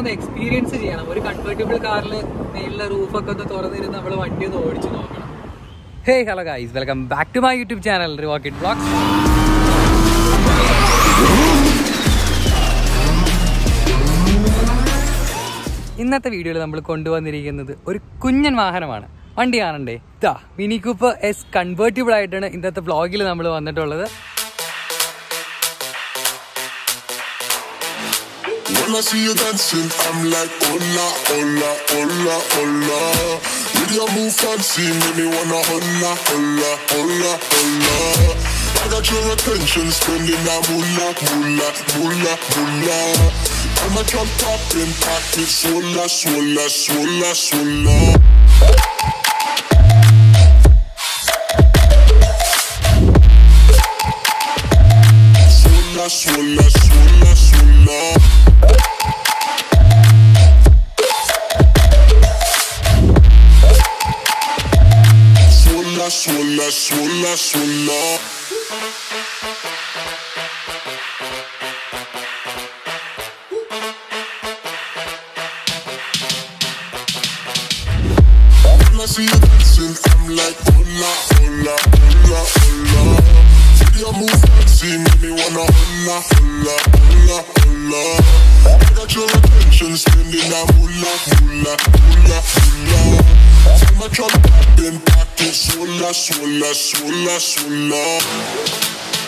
ഒന്ന് എക്സ്പീരിയൻസ് ചെയ്യണം ഒരു കൺവേർട്ടബിൾ കാറിൽ മേളിലെ റൂഫൊക്കെ ഒന്ന് തുറന്നിരുന്ന് നമ്മൾ വണ്ടി ഒന്ന് ഓടിച്ചു നോക്കണം hey hello guys welcome back to my YouTube channel റിവാക്കിറ്റ് ബ്ലോഗ്സ് ഇന്നത്തെ വീഡിയോയിൽ നമ്മൾ കൊണ്ടുവന്നിരിക്കുന്നത് ഒരു കുഞ്ഞൻ വാഹനമാണ് വണ്ടി കാണണ്ടേ ഇതാ മിനി കൂപ്പർ എസ് കൺവേർട്ടിബിൾ ആയിട്ടാണ് ഇന്നത്തെ വ്ളോഗിൽ നമ്മൾ വന്നിട്ടുള്ളത് When I see you dancing, I'm like, hola, hola, hola, hola. With your move fancy, make me wanna hola, hola, hola, hola. I got your attention, spending that moolah, moolah, moolah, moolah. I'm a drop popping pocket, swola, swola, swola, swola. Swola, swola, swola, swola. Swola, swola, swola, swola. When I see you dancing, I'm like, hola, hola, hola, hola. See your move fancy, make me wanna hola, hola, hola, hola. I got your attention, spending that moolah, moolah, moolah, moolah. See my truck popping pockets, swola, swola, swola, swola.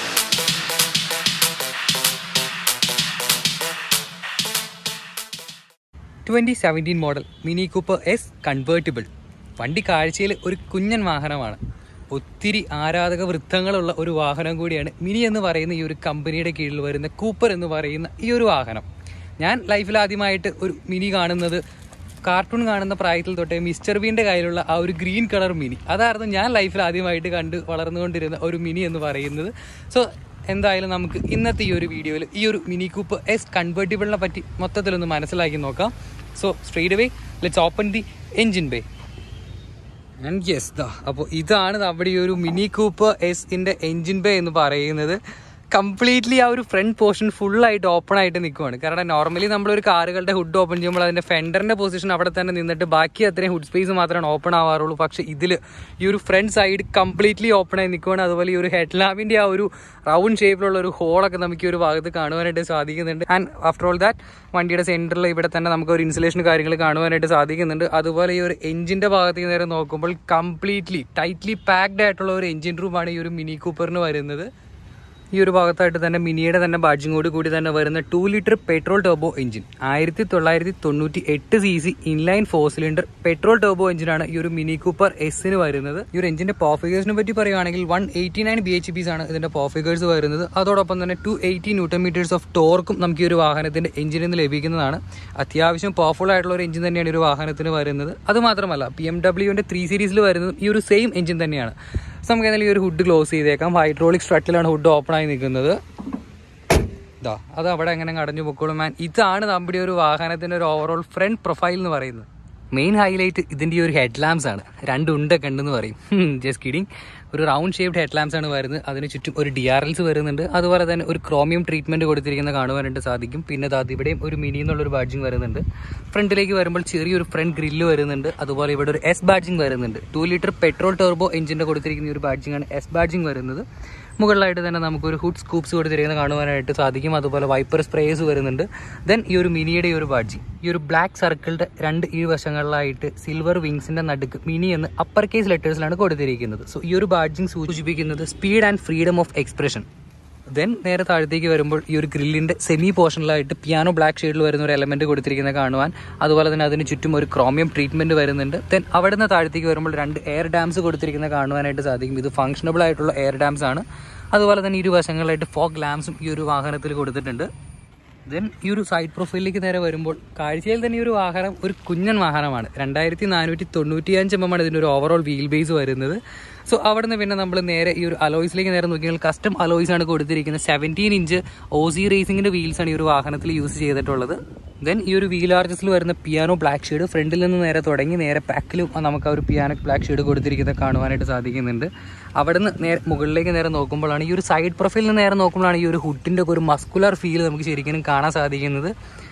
Twenty seventeen model Mini Cooper S convertible വണ്ടി കാഴ്ചയിൽ ഒരു കുഞ്ഞൻ വാഹനമാണ് ഒത്തിരി ആരാധക വൃത്തങ്ങളുള്ള ഒരു വാഹനം കൂടിയാണ് mini എന്ന് പറയുന്ന ഈ ഒരു കമ്പനിയുടെ കീഴിൽ വരുന്ന കൂപ്പർ എന്ന് പറയുന്ന ഈ ഒരു വാഹനം ഞാൻ ലൈഫിൽ ആദ്യമായിട്ട് ഒരു മിനി കാണുന്നത് കാർട്ടൂൺ കാണുന്ന പ്രായത്തിൽ തൊട്ടേ മിസ്റ്റർ ബീൻ്റെ കയ്യിലുള്ള ആ ഒരു ഗ്രീൻ കളർ മിനി അതായിരുന്നു ഞാൻ ലൈഫിൽ ആദ്യമായിട്ട് കണ്ട് വളർന്നുകൊണ്ടിരുന്ന ഒരു മിനി എന്ന് പറയുന്നത് സോ എന്തായാലും നമുക്ക് ഇന്നത്തെ ഈ ഒരു വീഡിയോയിൽ ഈ ഒരു മിനി കൂപ്പ് എസ് കൺവേർട്ടിബിളിനെ പറ്റി മൊത്തത്തിലൊന്ന് മനസ്സിലാക്കി നോക്കാം so straight way let's open the engine bay and yes ദാ അപ്പോൾ ഇതാണ് നമ്മുടെ ഈ ഒരു മിനി കൂപ്പർ എസിൻ്റെ എൻജിൻ ബേ എന്ന് പറയുന്നത് കംപ്ലീറ്റ്ലി ആ ഒരു ഫ്രണ്ട് പോർഷൻ ഫുള്ളായിട്ട് ഓപ്പൺ ആയിട്ട് നിൽക്കുവാണ് കാരണം നോർമലി നമ്മളൊരു കാറുകളുടെ ഹുഡ് ഓപ്പൺ ചെയ്യുമ്പോൾ അതിൻ്റെ ഫെൻഡറിൻ്റെ പൊസിഷൻ അവിടെ തന്നെ നിന്നിട്ട് ബാക്കി അത്രയും ഹുഡ് സ്പേസ് മാത്രമാണ് ഓപ്പൺ ആവാറുള്ളൂ പക്ഷേ ഇതിൽ ഈ ഒരു ഫ്രണ്ട് സൈഡ് കംപ്ലീറ്റ്ലി ഓപ്പൺ ആയി നിൽക്കുവാണ് അതുപോലെ ഈ ഒരു ഹെഡ് ലാമ്പിൻ്റെ ആ ഒരു റൗണ്ട് ഷേപ്പിലുള്ള ഒരു ഹോളൊക്കെ നമുക്ക് ഈ ഒരു ഭാഗത്ത് കാണുവാനായിട്ട് സാധിക്കുന്നുണ്ട് ആൻഡ് ആഫ്റ്റർ ഓൾ ദാറ്റ് വണ്ടിയുടെ സെൻറ്ററിൽ ഇവിടെ തന്നെ നമുക്ക് ഒരു ഇൻസുലേഷൻ കാര്യങ്ങൾ കാണുവാനായിട്ട് സാധിക്കുന്നുണ്ട് അതുപോലെ ഈ ഒരു എഞ്ചിൻ്റെ ഭാഗത്തേക്ക് നേരെ നോക്കുമ്പോൾ കംപ്ലീറ്റ്ലി ടൈറ്റ്ലി പാക്ഡ് ആയിട്ടുള്ള ഒരു എഞ്ചിൻ റൂമാണ് ഈ ഒരു മിനി കൂപ്പറിന് വരുന്നത് ഈ ഒരു ഭാഗത്തായിട്ട് തന്നെ മിനിയുടെ തന്നെ ബാഡ്ജിങ്ങോട് കൂടി തന്നെ വരുന്ന two litre petrol turbo engine ആയിരത്തി തൊള്ളായിരത്തി തൊണ്ണൂറ്റി എട്ട് C C inline four cylinder petrol turbo എഞ്ചിനാണ് ഈ ഒരു മിനി കൂപ്പർ എസിന് വരുന്നത് ഈ ഒരു എഞ്ചിന്റെ പോഫിഗേഴ്സിനെ പറ്റി പറയുകയാണെങ്കിൽ one eighty nine B H Ps ആണ് ഇതിന്റെ പോഫിഗേഴ്സ് വരുന്നത് അതോടൊപ്പം തന്നെ two eighty newton metres of ടോർക്കും നമുക്ക് ഈ ഒരു വാഹനത്തിന്റെ എഞ്ചിനിൽ നിന്ന് ലഭിക്കുന്നതാണ് അത്യാവശ്യം പവർഫുൾ ആയിട്ടുള്ള ഒരു എഞ്ചിൻ തന്നെയാണ് ഈ ഒരു വാഹനത്തിന് വരുന്നത് അത് മാത്രമല്ല പി എം ഡബ്ല്യുവിന്റെ ത്രീ സീരീസിൽ വരുന്നത് ഈ ഒരു സെയിം എഞ്ചിൻ തന്നെയാണ് സോ നമുക്ക് ഏതായാലും ഈ ഒരു ഹുഡ് ക്ലോസ് ചെയ്തേക്കാം ഹൈഡ്രോളിക് സ്ട്രട്ടിലാണ് ഹുഡ് ഓപ്പൺ ആയി നിൽക്കുന്നത് ഇതാ അത് അവിടെ എങ്ങനെ കടഞ്ഞു പൊക്കോളും മാൻ ഇതാണ് നമ്മുടെ ഒരു വാഹനത്തിന്റെ ഒരു ഓവറോൾ ഫ്രണ്ട് പ്രൊഫൈൽ എന്ന് പറയുന്നത് മെയിൻ ഹൈലൈറ്റ് ഇതിന്റെ ഈ ഒരു ഹെഡ് ലാംപ്സ് ആണ് രണ്ട് ഉണ്ടൊക്കെ ഉണ്ടെന്ന് പറയും ജസ്റ്റ് കിഡിങ് ഒരു റൗണ്ട് ഷേപ്ഡ് ഹെഡ് ലാംപ്സ് ആണ് വരുന്നത് അതിന് ചുറ്റും ഒരു ഡി ആർ എൽസ് വരുന്നുണ്ട് അതുപോലെ തന്നെ ഒരു ക്രോമിയം ട്രീറ്റ്മെന്റ് കൊടുത്തിരിക്കുന്ന കാണുവാനായിട്ട് സാധിക്കും പിന്നെ അത് ഇവിടെയും ഒരു മിനി എന്നുള്ളൊരു ബാഡ്ജിങ് വരുന്നുണ്ട് ഫ്രണ്ടിലേക്ക് വരുമ്പോൾ ചെറിയൊരു ഫ്രണ്ട് ഗ്രില്ല് വരുന്നുണ്ട് അതുപോലെ ഇവിടെ ഒരു എസ് ബാഡ്ജിങ് വരുന്നുണ്ട് ടു ലിറ്റർ പെട്രോൾ ടർബോ എഞ്ചിന്റെ കൊടുത്തിരിക്കുന്ന ഒരു ബാഡ്ജിങ് ആണ് എസ് ബാഡ്ജിങ് വരുന്നത് മുകളിലായിട്ട് തന്നെ നമുക്കൊരു ഹുഡ് സ്കൂപ്സ് കൊടുത്തിരിക്കുന്നത് കാണുവാനായിട്ട് സാധിക്കും അതുപോലെ വൈപ്പർ സ്പ്രേസ് വരുന്നുണ്ട് ദെൻ ഈ ഒരു മിനിയുടെ ഈ ഒരു ബാഡ്ജി ഈ ഒരു ബ്ലാക്ക് സർക്കിളിന്റെ രണ്ട് ഇരുവശങ്ങളിലായിട്ട് സിൽവർ വിങ്സിന്റെ നടുക്ക് മിനി എന്ന് അപ്പർ കേസ് ലെറ്റേഴ്സിലാണ് കൊടുത്തിരിക്കുന്നത് സോ ഈ ഒരു ബാഡ്ജിങ് സൂചിപ്പിക്കുന്നത് speed and freedom of expression then നേരെ താഴത്തേക്ക് വരുമ്പോൾ ഈ ഒരു ഗ്രില്ലിന്റെ സെമി പോർഷനിലായിട്ട് പിയാനോ ബ്ലാക്ക് ഷെയ്ഡിൽ വരുന്ന ഒരു എലമെന്റ് കൊടുത്തിരിക്കുന്നത് കാണുവാൻ അതുപോലെ തന്നെ അതിന് ചുറ്റും ഒരു ക്രോമിയം ട്രീറ്റ്മെന്റ് വരുന്നുണ്ട് ദെൻ അവിടെ നിന്ന് താഴത്തേക്ക് വരുമ്പോൾ രണ്ട് എയർ ഡാംസ് കൊടുത്തിരിക്കുന്നത് കാണുവാനായിട്ട് സാധിക്കും ഇത് ഫംഗ്ഷനബിൾ ആയിട്ടുള്ള എയർ ഡാംസ് ആണ് അതുപോലെ തന്നെ ഇരുവശങ്ങളിലായിട്ട് ഫോഗ് ലാംപ്സും ഈ ഒരു വാഹനത്തിൽ കൊടുത്തിട്ടുണ്ട് ദെൻ ഈ ഒരു സൈഡ് പ്രൊഫൈലിലേക്ക് നേരെ വരുമ്പോൾ കാഴ്ചയിൽ തന്നെ ഈ ഒരു വാഹനം ഒരു കുഞ്ഞൻ വാഹനമാണ് രണ്ടായിരത്തി നാനൂറ്റി തൊണ്ണൂറ്റി അഞ്ച് എം ആണ് ഇതിൻ്റെ ഒരു ഓവറോൾ വീൽ ബേസ് വരുന്നത് സോ അവിടെ നിന്ന് പിന്നെ നമ്മൾ നേരെ ഈ ഒരു അലോയ്സിലേക്ക് നേരെ നോക്കിയാൽ കസ്റ്റം അലോയ്സ് ആണ് കൊടുത്തിരിക്കുന്നത് സെവൻറ്റീൻ ഇഞ്ച് ഓസി റേസിംഗിന്റെ വീൽസ് ആണ് ഈ ഒരു വാഹനത്തിൽ യൂസ് ചെയ്തിട്ടുള്ളത് ദെൻ ഈ ഒരു വീൽ ആർച്ചസിൽ വരുന്ന പിയാനോ ബ്ലാക്ക് ഷെയ്ഡ് ഫ്രണ്ടിൽ നിന്ന് നേരെ തുടങ്ങി നേരെ ബാക്കിലും നമുക്ക് ആ ഒരു പിയാനോ ബ്ലാക്ക് ഷെയ്ഡ് കൊടുത്തിരിക്കുന്നത് കാണുവാനായിട്ട് സാധിക്കുന്നുണ്ട് അവിടെ നിന്ന് നേരെ മുകളിലേക്ക് നേരെ നോക്കുമ്പോഴാണ് ഈ ഒരു സൈഡ് പ്രൊഫൈലിൽ നിന്ന് നേരെ നോക്കുമ്പോഴാണ് ഈ ഒരു ഹുഡിൻ്റെ ഒക്കെ ഒരു മസ്കുലർ ഫീൽ നമുക്ക് ശരിക്കും കാണാൻ സാധിക്കുന്നത്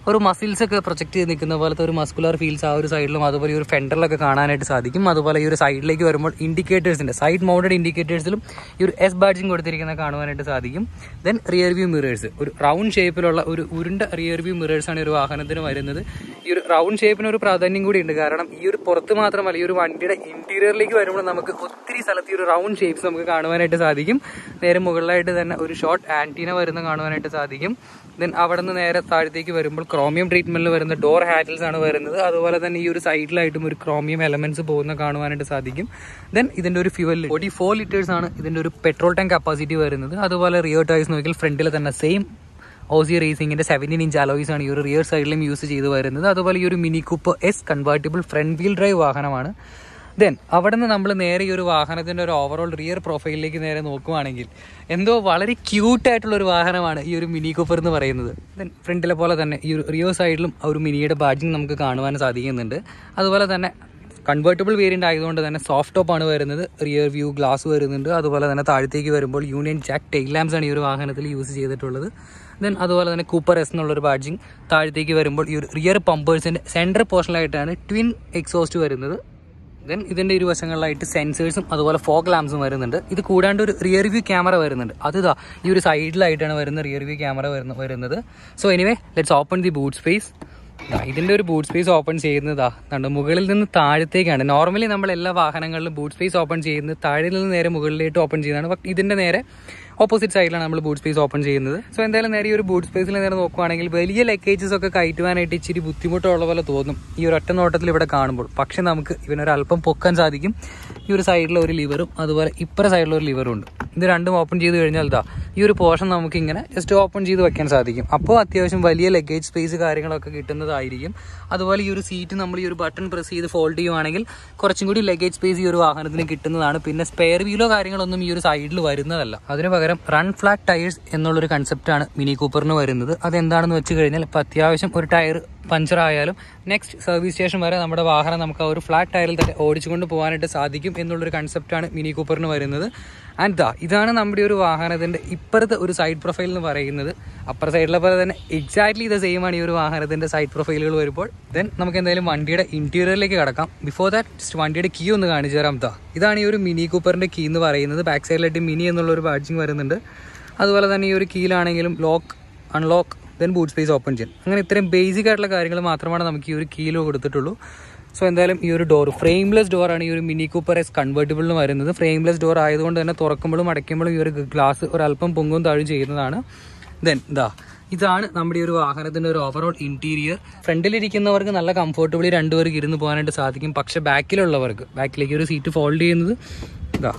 ഒരു മസിൽസ് ഒക്കെ പ്രൊജക്ട് ചെയ്ത് നിൽക്കുന്ന പോലത്തെ ഒരു മസ്കുലർ ഫീൽസ് ആ ഒരു സൈഡിലും അതുപോലെ ഈ ഒരു ഫെൻഡറിലൊക്കെ കാണാനായിട്ട് സാധിക്കും അതുപോലെ ഈ ഒരു സൈഡിലേക്ക് വരുമ്പോൾ ഇൻഡിക്കേറ്റേഴ്സിൻ്റെ സൈഡ് മൗണ്ടഡ് ഇൻഡിക്കേറ്റേഴ്സിലും ഈ ഒരു എസ് ബാഡ്ജിങ് കൊടുത്തിരിക്കുന്നത് കാണുവാനായിട്ട് സാധിക്കും ദെൻ റിയർ വ്യൂ മിറേഴ്സ് ഒരു റൗണ്ട് ഷേപ്പിലുള്ള ഒരു ഉരുണ്ട റിയർ വ്യൂ മിറേഴ്സ് ആണ് ഈ ഒരു വാഹനത്തിന് വരുന്നത് ഈ ഒരു റൗണ്ട് ഷേപ്പിന് ഒരു പ്രാധാന്യം കൂടി ഉണ്ട് കാരണം ഈ ഒരു പുറത്ത് മാത്രമല്ല ഈ ഒരു വണ്ടിയുടെ ഇന്റീരിയറിലേക്ക് വരുമ്പോൾ നമുക്ക് ഒത്തിരി സ്ഥലത്ത് ഈ ഒരു റൗണ്ട് ഷേപ്സ് നമുക്ക് കാണുവാനായിട്ട് സാധിക്കും നേരെ മുകളിലായിട്ട് തന്നെ ഒരു ഷോർട്ട് ആന്റീന വരുന്ന കാണുവാനായിട്ട് സാധിക്കും ദെൻ അവിടെ നിന്ന് നേരെ താഴത്തേക്ക് വരുമ്പോൾ ക്രോമിയം ട്രീറ്റ്മെന്റിൽ വരുന്ന ഡോർ ഹാൻഡിൽസ് ആണ് വരുന്നത് അതുപോലെ തന്നെ ഈ ഒരു സൈഡിലായിട്ടും ഒരു ക്രോമിയം എലമെന്റ്സ് പോകുന്ന കാണുവാനായിട്ട് സാധിക്കും ദെൻ ഇതിന്റെ ഒരു ഫ്യൂവൽ ഫോർട്ടി ഫോർ ലിറ്റേഴ്സ് ആണ് ഇതിന്റെ ഒരു പെട്രോൾ ടാങ്ക് കപ്പാസിറ്റി വരുന്നത് അതുപോലെ റിയർ ടയേഴ്സ് നോക്കിയാൽ ഫ്രണ്ടിൽ തന്നെ സെയിം ഓസി റേസിംഗിന്റെ സെവൻറ്റീൻ ഇഞ്ച് അലോയ്സ് ആണ് ഈ ഒരു റിയർ സൈഡിലും യൂസ് ചെയ്ത് വരുന്നത് അതുപോലെ ഈ ഒരു Mini Cooper S convertible front wheel drive വാഹനമാണ് ദെൻ അവിടെ നിന്ന് നമ്മൾ നേരെ ഈ ഒരു വാഹനത്തിന്റെ ഒരു ഓവറോൾ റിയർ പ്രൊഫൈലിലേക്ക് നേരെ നോക്കുവാണെങ്കിൽ എന്തോ വളരെ ക്യൂട്ട് ആയിട്ടുള്ള ഒരു വാഹനമാണ് ഈ ഒരു മിനി കൂപ്പർ എന്ന് പറയുന്നത് ദെൻ ഫ്രണ്ടിലെ പോലെ തന്നെ ഈ ഒരു റിയർ സൈഡിലും ആ ഒരു മിനിയുടെ ബാഡ്ജിങ് നമുക്ക് കാണുവാൻ സാധിക്കുന്നുണ്ട് അതുപോലെ തന്നെ കൺവേർട്ടബിൾ വേരിയൻ്റ് ആയതുകൊണ്ട് തന്നെ സോഫ്റ്റ് ടോപ്പ് ആണ് വരുന്നത് റിയർ വ്യൂ ഗ്ലാസ് വരുന്നുണ്ട് അതുപോലെ തന്നെ താഴത്തേക്ക് വരുമ്പോൾ യൂണിയൻ ജാക്ക് ടെയിൽ ലാംപ്സ് ആണ് ഈ ഒരു വാഹനത്തിൽ യൂസ് ചെയ്തിട്ടുള്ളത് ദെൻ അതുപോലെ തന്നെ കൂപ്പർ എസ് എന്നുള്ളൊരു ബാഡ്ജിങ് താഴത്തേക്ക് വരുമ്പോൾ ഈ ഒരു റിയർ പമ്പേഴ്സിൻ്റെ സെൻറ്റർ പോർഷനിലായിട്ടാണ് ട്വിൻ എക്സോസ്റ്റ് വരുന്നത് ദെൻ ഇതിന്റെ ഇരുവശങ്ങളിലായിട്ട് സെൻസേഴ്സും അതുപോലെ ഫോഗ് ലാംപ്സും വരുന്നുണ്ട് ഇത് കൂടാണ്ട് ഒരു റിയർ വ്യൂ ക്യാമറ വരുന്നുണ്ട് അത് ഇതാ ഈ ഒരു സൈഡിലായിട്ടാണ് വരുന്ന റിയർ വ്യൂ ക്യാമറ വരുന്ന വരുന്നത് so anyway let's open the boot space ഇതിന്റെ ഒരു ബൂട്ട് സ്പേസ് ഓപ്പൺ ചെയ്യുന്നതാ കണ്ടു മുകളിൽ നിന്ന് താഴത്തേക്കാണ് നോർമലി നമ്മൾ എല്ലാ വാഹനങ്ങളിലും ബൂട്ട് സ്പേസ് ഓപ്പൺ ചെയ്യുന്നത് താഴെ നിന്ന് നേരെ മുകളിലേക്ക് ഓപ്പൺ ചെയ്യുന്നതാണ് പക്ഷേ ഇതിന്റെ നേരെ ഓപ്പോസിറ്റ് സൈഡിലാണ് നമ്മൾ ബൂട്ട് സ്പേസ് ഓപ്പൺ ചെയ്യുന്നത് സോ എന്തായാലും നേരെ ഈ ഒരു ബൂട്ട് സ്പേസിൽ നേരെ നോക്കുവാണെങ്കിൽ വലിയ ലഗേജസ് ഒക്കെ കയറ്റുവാനായിട്ട് ഇച്ചിരി ബുദ്ധിമുട്ടുള്ള പോലെ തോന്നും ഈ ഒരു ഒറ്റ നോട്ടത്തിൽ ഇവിടെ കാണുമ്പോൾ പക്ഷെ നമുക്ക് ഇവനൊരു അല്പം പൊക്കാൻ സാധിക്കും ഈ ഒരു സൈഡിൽ ഒരു ലിവറും അതുപോലെ ഇപ്പുറ സൈഡിൽ ഒരു ലിവറും ഉണ്ട് ഇത് രണ്ടും ഓപ്പൺ ചെയ്ത് കഴിഞ്ഞാൽ ഇതാ ഈ ഒരു പോർഷൻ നമുക്ക് ഇങ്ങനെ ജസ്റ്റ് ഓപ്പൺ ചെയ്ത് വെക്കാൻ സാധിക്കും അപ്പോൾ അത്യാവശ്യം വലിയ ലഗേജ് സ്പേസ് കാര്യങ്ങളൊക്കെ കിട്ടുന്നതായിരിക്കും അതുപോലെ ഈ ഒരു സീറ്റ് നമ്മൾ ഈ ഒരു ബട്ടൺ പ്രസ് ചെയ്ത് ഫോൾഡ് ചെയ്യുവാണെങ്കിൽ കുറച്ചും കൂടി ലഗേജ് സ്പേസ് ഈ ഒരു വാഹനത്തിന് കിട്ടുന്നതാണ് പിന്നെ സ്പെയർ വീലോ കാര്യങ്ങളൊന്നും ഈ ഒരു സൈഡിൽ വരുന്നതല്ല അതിന് പകരം റൺ ഫ്ലാറ്റ് ടയേഴ്സ് എന്നുള്ളൊരു കൺസെപ്റ്റാണ് മിനി കൂപ്പറിന് വരുന്നത് അതെന്താണെന്ന് വെച്ച് കഴിഞ്ഞാൽ ഇപ്പം അത്യാവശ്യം ഒരു ടയർ പഞ്ചർ ആയാലും നെക്സ്റ്റ് സർവീസ് സ്റ്റേഷൻ വരെ നമ്മുടെ വാഹനം നമുക്ക് ആ ഒരു ഫ്ലാറ്റ് ടയറിൽ തന്നെ ഓടിച്ചുകൊണ്ട് പോകാനായിട്ട് സാധിക്കും എന്നുള്ളൊരു കൺസെപ്റ്റാണ് മിനി കൂപ്പറിന് വരുന്നത് ആൻഡ് ദാ ഇതാണ് നമ്മുടെ ഒരു വാഹനത്തിന്റെ ഇപ്പുറത്തെ ഒരു സൈഡ് പ്രൊഫൈൽ എന്ന് പറയുന്നത് അപ്പുറ സൈഡിലെ പോലെ തന്നെ എക്സാക്ട്ലി ഇത് സെയിം ആണ് ഈ ഒരു വാഹനത്തിന്റെ സൈഡ് പ്രൊഫൈലുകൾ വരുമ്പോൾ ദെൻ നമുക്ക് എന്തായാലും വണ്ടിയുടെ ഇന്റീരിയറിലേക്ക് കടക്കാം ബിഫോർ ദാറ്റ് ജസ്റ്റ് വണ്ടിയുടെ കീ ഒന്ന് കാണിച്ചു തരാം ദാ ഇതാണ് ഈ ഒരു മിനി കൂപ്പറിന്റെ കീ എന്ന് പറയുന്നത് ബാക്ക് സൈഡിലായിട്ട് മിനി എന്നുള്ള ഒരു ബാഡ്ജിങ് വരുന്നുണ്ട് അതുപോലെ തന്നെ ഈ ഒരു കീയിലാണെങ്കിലും lock unlock then boot space open ചെയ്യാൻ അങ്ങനെ ഇത്രയും ബേസിക് ആയിട്ടുള്ള കാര്യങ്ങൾ മാത്രമാണ് നമുക്ക് ഈ ഒരു കീയിൽ കൊടുത്തിട്ടുള്ളൂ സോ എന്തായാലും ഈ ഒരു ഡോർ ഫ്രെയിംലെസ് ഡോറാണ് ഈ ഒരു മിനി കൂപ്പർ എസ് കൺവേർട്ടിബിളിന് വരുന്നത് ഫ്രെയിംലെസ് ഡോർ ആയതുകൊണ്ട് തന്നെ തുറക്കുമ്പോഴും അടയ്ക്കുമ്പോഴും ഈ ഒരു ഗ്ലാസ് ഒരല്പം പൊങ്ങും താഴും ചെയ്യുന്നതാണ് ദെൻ ഇതാ ഇതാണ് നമ്മുടെ ഈ ഒരു വാഹനത്തിന്റെ ഒരു ഓവറോൾ ഇന്റീരിയർ ഫ്രണ്ടിലിരിക്കുന്നവർക്ക് നല്ല കംഫർട്ടബിളി രണ്ടുപേർക്ക് ഇരുന്ന് പോകാനായിട്ട് സാധിക്കും പക്ഷെ ബാക്കിലുള്ളവർക്ക് ബാക്കിലേക്ക് ഒരു സീറ്റ് ഫോൾഡ് ചെയ്യുന്നത് ഇതാ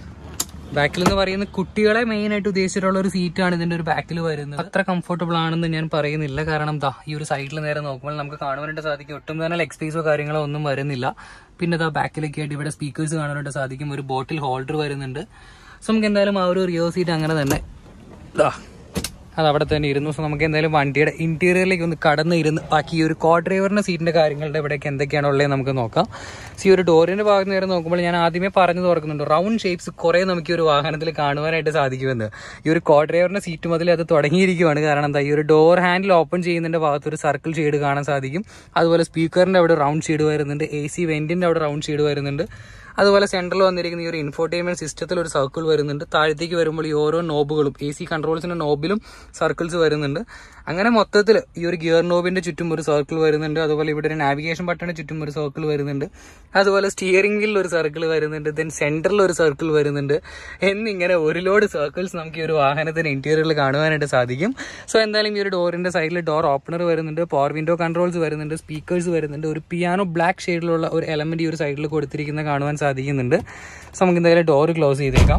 ബാക്കിൽ എന്ന് പറയുന്ന കുട്ടികളെ മെയിൻ ആയിട്ട് ഉദ്ദേശിച്ചിട്ടുള്ള ഒരു സീറ്റാണ് ഇതിന്റെ ഒരു ബാക്കിൽ വരുന്നത് അത്ര കംഫർട്ടബിൾ ആണെന്ന് ഞാൻ പറയുന്നില്ല കാരണം ദാ ഈ ഒരു സൈഡിൽ നേരെ നോക്കുമ്പോൾ നമുക്ക് കാണുവാനായിട്ട് സാധിക്കും ഒട്ടും തന്നെ ലെഗ് സ്പേസോ കാര്യങ്ങളോ ഒന്നും വരുന്നില്ല പിന്നെ ദാ ബാക്കിലൊക്കെ ആയിട്ട് ഇവിടെ സ്പീക്കേഴ്സ് കാണാനായിട്ട് സാധിക്കും ഒരു ബോട്ടിൽ ഹോൾഡർ വരുന്നുണ്ട് സോ നമുക്ക് എന്തായാലും ആ ഒരു റിയോ സീറ്റ് അങ്ങനെ തന്നെ ദാ അത് അവിടെ തന്നെ ഇരുന്നു സോ നമുക്ക് എന്തായാലും വണ്ടിയുടെ ഇന്റീരിയറിലേക്ക് ഒന്ന് കടന്ന് ഇരുന്ന് ബാക്കി ഈ ഒരു കോ ഡ്രൈവറിന്റെ സീറ്റിന്റെ കാര്യങ്ങളുടെ ഇവിടേക്ക് എന്തൊക്കെയാണ് ഉള്ളത് നമുക്ക് നോക്കാം സോ ഈ ഒരു ഡോറിന്റെ ഭാഗത്ത് നേരെ നോക്കുമ്പോൾ ഞാൻ ആദ്യമേ പറഞ്ഞു തുറക്കുന്നുണ്ട് റൗണ്ട് ഷേപ്സ് കുറെ നമുക്ക് ഈ ഒരു വാഹനത്തിൽ കാണുവാനായിട്ട് സാധിക്കുമെന്ന് ഈ ഒരു കോ ഡ്രൈവറിന്റെ സീറ്റ് മുതൽ അത് തുടങ്ങിയിരിക്കുവാണ് കാരണം എന്താ ഈ ഒരു ഡോർ ഹാൻഡിൽ ഓപ്പൺ ചെയ്യുന്നതിന്റെ ഭാഗത്ത് ഒരു സർക്കിൾ ഷെയ്ഡ് കാണാൻ സാധിക്കും അതുപോലെ സ്പീക്കറിന്റെ അവിടെ റൗണ്ട് ഷെയ്ഡ് വരുന്നുണ്ട് എ സി വെന്റിന്റെ അവിടെ റൗണ്ട് ഷെയ്ഡ് വരുന്നുണ്ട് അതുപോലെ സെൻട്രൽ വന്നിരിക്കുന്ന ഈ ഒരു ഇൻഫോർടൈൻമെന്റ് സിസ്റ്റത്തിൽ ഒരു സർക്കിൾ വരുന്നുണ്ട് താഴത്തേക്ക് വരുമ്പോൾ ഈ ഓരോ നോബുകളും എ സി കൺട്രോൾസിന്റെ നോബിലും സർക്കിൾസ് വരുന്നുണ്ട് അങ്ങനെ മൊത്തത്തിൽ ഈ ഒരു ഗിയർ നോബിന്റെ ചുറ്റും ഒരു സർക്കിൾ വരുന്നുണ്ട് അതുപോലെ ഇവിടെ ഒരു നാവിഗേഷൻ ബട്ടണിന് ചുറ്റും ഒരു സർക്കിൾ വരുന്നുണ്ട് അതുപോലെ സ്റ്റിയറിംഗ് വീലിൽ ഒരു സർക്കിൾ വരുന്നുണ്ട് ദെൻ സെന്ററിൽ ഒരു സർക്കിൾ വരുന്നുണ്ട് എന്നിങ്ങനെ ഒരു ലോഡ് സർക്കിൾസ് നമുക്ക് ഈ ഒരു വാഹനത്തിന് ഇന്റീരിയറിൽ കാണുവാനായിട്ട് സാധിക്കും സോ എന്തായാലും ഈ ഒരു ഡോറിന്റെ സൈഡിൽ ഡോർ ഓപ്പണർ വരുന്നുണ്ട് പവർ വിൻഡോ കൺട്രോൾസ് വരുന്നുണ്ട് സ്പീക്കേഴ്സ് വരുന്നുണ്ട് ഒരു പിയാനോ ബ്ലാക്ക് ഷെയ്ഡിലുള്ള ഒരു എലമെന്റ് ഈ ഒരു സൈഡിൽ കൊടുത്തിരിക്കുന്ന കാണുവാൻ സാധിക്കുന്നുണ്ട് സോ നമുക്ക് എന്തായാലും ഡോർ ക്ലോസ് ചെയ്തേക്കാം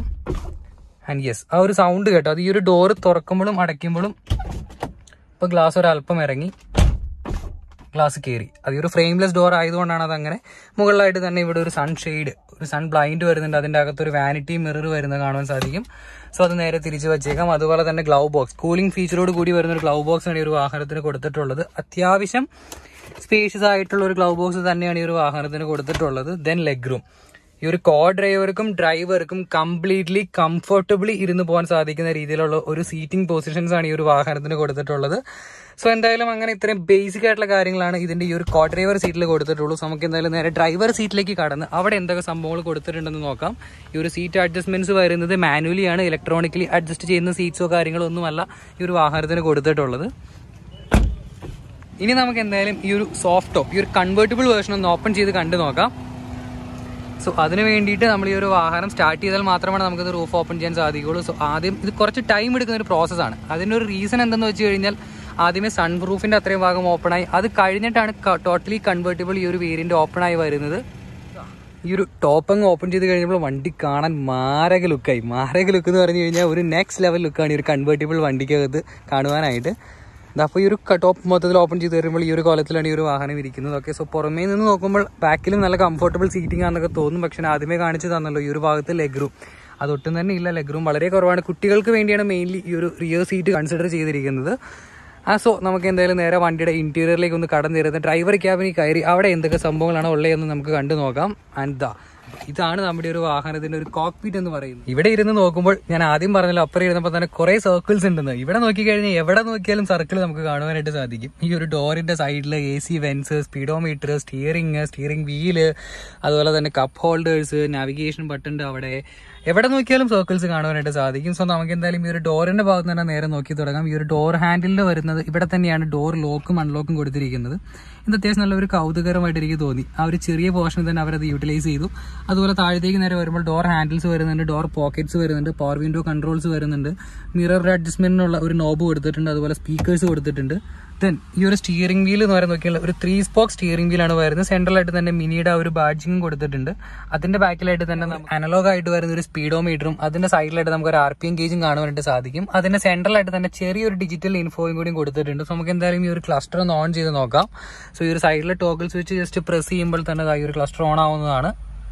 ആൻഡ് യെസ് ആ ഒരു സൗണ്ട് കേട്ടോ അത് ഈ ഒരു ഡോർ തുറക്കുമ്പോഴും അടയ്ക്കുമ്പോഴും ഇപ്പൊ ഗ്ലാസ് ഒരല്പം ഇറങ്ങി ഗ്ലാസ് കയറി അത് ഈ ഒരു ഫ്രെയിംലെസ് ഡോർ ആയതുകൊണ്ടാണ് അത് അങ്ങനെ മുകളിലായിട്ട് തന്നെ ഇവിടെ ഒരു സൺ ഷെയ്ഡ് ഒരു സൺ ബ്ലൈൻഡ് വരുന്നുണ്ട് അതിൻ്റെ അകത്ത് ഒരു വാനിറ്റി മിറർ വരുന്നത് കാണാൻ സാധിക്കും സോ അത് നേരെ തിരിച്ചു വെച്ചേക്കാം അതുപോലെ തന്നെ ഗ്ലൗ ബോക്സ് കൂളിംഗ് ഫീച്ചറോട് കൂടി വരുന്ന ഒരു ഗ്ലൗ ബോക്സ് ആണ് ഈ ഒരു വാഹനത്തിന് കൊടുത്തിട്ടുള്ളത് അത്യാവശ്യം സ്പേഷ്യസ് ആയിട്ടുള്ള ഒരു ഗ്ലൗ ബോക്സ് തന്നെയാണ് ഈ ഒരു വാഹനത്തിന് കൊടുത്തിട്ടുള്ളത് ദെൻ ലെഗ് റൂം ഈ ഒരു കോ ഡ്രൈവർക്കും ഡ്രൈവർക്കും കംപ്ലീറ്റ്ലി കംഫർട്ടബിളി ഇരുന്ന് പോകാൻ സാധിക്കുന്ന രീതിയിലുള്ള ഒരു സീറ്റിംഗ് പൊസിഷൻസ് ആണ് ഈ ഒരു വാഹനത്തിന് കൊടുത്തിട്ടുള്ളത് സോ എന്തായാലും അങ്ങനെ ഇത്രയും ബേസിക് ആയിട്ടുള്ള കാര്യങ്ങളാണ് ഇതിന്റെ ഈ ഒരു കോ ഡ്രൈവർ സീറ്റിൽ കൊടുത്തിട്ടുള്ളൂ സോ നമുക്ക് എന്തായാലും നേരെ ഡ്രൈവർ സീറ്റിലേക്ക് കടന്ന് അവിടെ എന്തൊക്കെ സംഭവങ്ങൾ കൊടുത്തിട്ടുണ്ടെന്ന് നോക്കാം ഈ ഒരു സീറ്റ് അഡ്ജസ്റ്റ്മെന്റ്സ് വരുന്നത് മാനുവലി ആണ് ഇലക്ട്രോണിക്കലി അഡ്ജസ്റ്റ് ചെയ്യുന്ന സീറ്റ്സോ കാര്യങ്ങളോ ഒന്നുമല്ല ഈ ഒരു വാഹനത്തിന് കൊടുത്തിട്ടുള്ളത് ഇനി നമുക്ക് എന്തായാലും ഈ ഒരു സോഫ്റ്റ് ടോപ്പ് ഈ ഒരു കൺവേർട്ടിബിൾ വേർഷൻ ഒന്ന് ഓപ്പൺ ചെയ്ത് കണ്ടു നോക്കാം സോ അതിന് വേണ്ടിയിട്ട് നമ്മൾ ഈ ഒരു വാഹനം സ്റ്റാർട്ട് ചെയ്താൽ മാത്രമാണ് നമുക്കിത് റൂഫ് ഓപ്പൺ ചെയ്യാൻ സാധിക്കുകയുള്ളൂ സോ ആദ്യം ഇത് കുറച്ച് ടൈം എടുക്കുന്ന ഒരു പ്രോസസ്സാണ് അതിൻ്റെ ഒരു റീസൺ എന്തെന്ന് വെച്ച് കഴിഞ്ഞാൽ ആദ്യമേ സൺ റൂഫിൻ്റെ അത്രയും ഭാഗം ഓപ്പണായി അത് കഴിഞ്ഞിട്ടാണ് ടോട്ടലി കൺവേർട്ടിബിൾ ഈ ഒരു വേരിയന്റ് ഓപ്പണായി വരുന്നത് ഈ ഒരു ടോപ്പ് അങ്ങ് ഓപ്പൺ ചെയ്ത് കഴിഞ്ഞപ്പോൾ വണ്ടി കാണാൻ മാരക ലുക്കായി മാരക ലുക്ക് എന്ന് പറഞ്ഞു കഴിഞ്ഞാൽ ഒരു നെക്സ്റ്റ് ലെവൽ ലുക്കാണ് ഈ ഒരു കൺവേർട്ടിബിൾ വണ്ടിക്കകത്ത് കാണുവാനായിട്ട് അപ്പോൾ ഈ ഒരു ടോപ്പ് മൊത്തത്തിൽ ഓപ്പൺ ചെയ്ത് വരുമ്പോൾ ഈ ഒരു കോലത്തിലാണ് ഈ ഒരു വാഹനം ഇരിക്കുന്നത് ഓക്കെ സോ പുറമേ നിന്ന് നോക്കുമ്പോൾ ബാക്കിലും നല്ല കംഫർട്ടബിൾ സീറ്റിംഗ് ആണെന്നൊക്കെ തോന്നും പക്ഷേ ഞാൻ ആദ്യമേ കാണിച്ചു തന്നല്ലോ ഈ ഒരു ഭാഗത്ത് ലെഗ് റൂം അതൊട്ടും തന്നെ ഇല്ല ലെഗ് റൂം വളരെ കുറവാണ് കുട്ടികൾക്ക് വേണ്ടിയാണ് മെയിൻലി ഈ ഒരു റിയർ സീറ്റ് കൺസിഡർ ചെയ്തിരിക്കുന്നത് ആ സോ നമുക്ക് എന്തായാലും നേരെ വണ്ടിയുടെ ഇന്റീരിയറിലേക്ക് ഒന്ന് കടന്നിരുന്നത് ഡ്രൈവർ ക്യാബിനിൽ കയറി അവിടെ എന്തൊക്കെ സംഭവങ്ങളാണ് ഉള്ളതെന്ന് നമുക്ക് കണ്ടു നോക്കാം ആൻഡ് ദാ ഇതാണ് നമ്മുടെ ഒരു വാഹനത്തിന്റെ ഒരു കോക്പിറ്റ് എന്ന് പറയുന്നത് ഇവിടെ ഇരുന്ന് നോക്കുമ്പോൾ ഞാൻ ആദ്യം പറഞ്ഞല്ലോ അപ്പുറം ഇരുന്നപ്പോൾ തന്നെ കുറെ സർക്കിൾസ് ഉണ്ടെന്ന് ഇവിടെ നോക്കിക്കഴിഞ്ഞാൽ എവിടെ നോക്കിയാലും സർക്കിൾ നമുക്ക് കാണുവാനായിട്ട് സാധിക്കും ഈ ഒരു ഡോറിന്റെ സൈഡിൽ A C vents speedometer steering steering wheel അതുപോലെ തന്നെ കപ്പ് ഹോൾഡേഴ്സ് നാവിഗേഷൻ ബട്ടൺ അവിടെ എവിടെ നോക്കിയാലും സർക്കിൾസ് കാണുവാനായിട്ട് സാധിക്കും സോ നമുക്ക് എന്തായാലും ഈ ഒരു ഡോറിന്റെ ഭാഗത്ത് തന്നെ നേരെ നോക്കി തുടങ്ങാം ഈ ഒരു ഡോർ ഹാൻഡിലിൽ വരുന്നത് ഇവിടെ തന്നെയാണ് ഡോർ ലോക്കും അൺലോക്കും കൊടുത്തിരിക്കുന്നത് ഇത് അത്യാവശ്യം നല്ലൊരു കൗതുകരമായിട്ട് എനിക്ക് തോന്നി ആ ഒരു ചെറിയ പോർഷനിൽ തന്നെ അവരത് യൂട്ടിലൈസ് ചെയ്തു അതുപോലെ താഴത്തേക്ക് നേരെ വരുമ്പോൾ ഡോർ ഹാൻഡിൽസ് വരുന്നുണ്ട് ഡോർ പോക്കറ്റ്സ് വരുന്നുണ്ട് പവർ വിൻഡോ കൺട്രോൾസ് വരുന്നുണ്ട് മിറർ അഡ്ജസ്റ്റ്മെന്റിനുള്ള ഒരു നോബ് കൊടുത്തിട്ടുണ്ട് അതുപോലെ സ്പീക്കേഴ്സ് കൊടുത്തിട്ടുണ്ട് ദെൻ ഈ ഒരു സ്റ്റിയറിംഗ് വീൽ എന്ന് പറയുന്നത് നോക്കിയാൽ ഒരു ത്രീ സ്പോക്ക് സ്റ്റിയറിംഗ് വീലാണ് വരുന്നത് സെൻട്രലായിട്ട് തന്നെ മിനിയുടെ ആ ഒരു ബാഡ്ജിങ് കൊടുത്തിട്ടുണ്ട് അതിന്റെ ബാക്കിലായിട്ട് തന്നെ അനലോഗ് ആയിട്ട് വരുന്ന ഒരു സ്പീഡോമീറ്ററും അതിന്റെ സൈഡിലായിട്ട് നമുക്ക് ഒരു ആർ പി എം ഗേജും കാണുവാനായിട്ട് സാധിക്കും അതിന്റെ സെൻട്രലായിട്ട് തന്നെ ചെറിയൊരു ഡിജിറ്റൽ ഇൻഫോയും കൂടി കൊടുത്തിട്ടുണ്ട് സോ നമുക്ക് എന്തായാലും ഈ ഒരു ക്ലസ്റ്റർ ഒന്ന് ഓൺ ചെയ്ത് നോക്കാം സോ ഈ ഒരു സൈഡിലെ ടോക്കിൾ സ്വിച്ച് ജസ്റ്റ് പ്രസ് ചെയ്യുമ്പോൾ തന്നെ ദാ ഈ ഒരു ക്ലസ്റ്റർ ഓൺ ആവുന്നതാണ്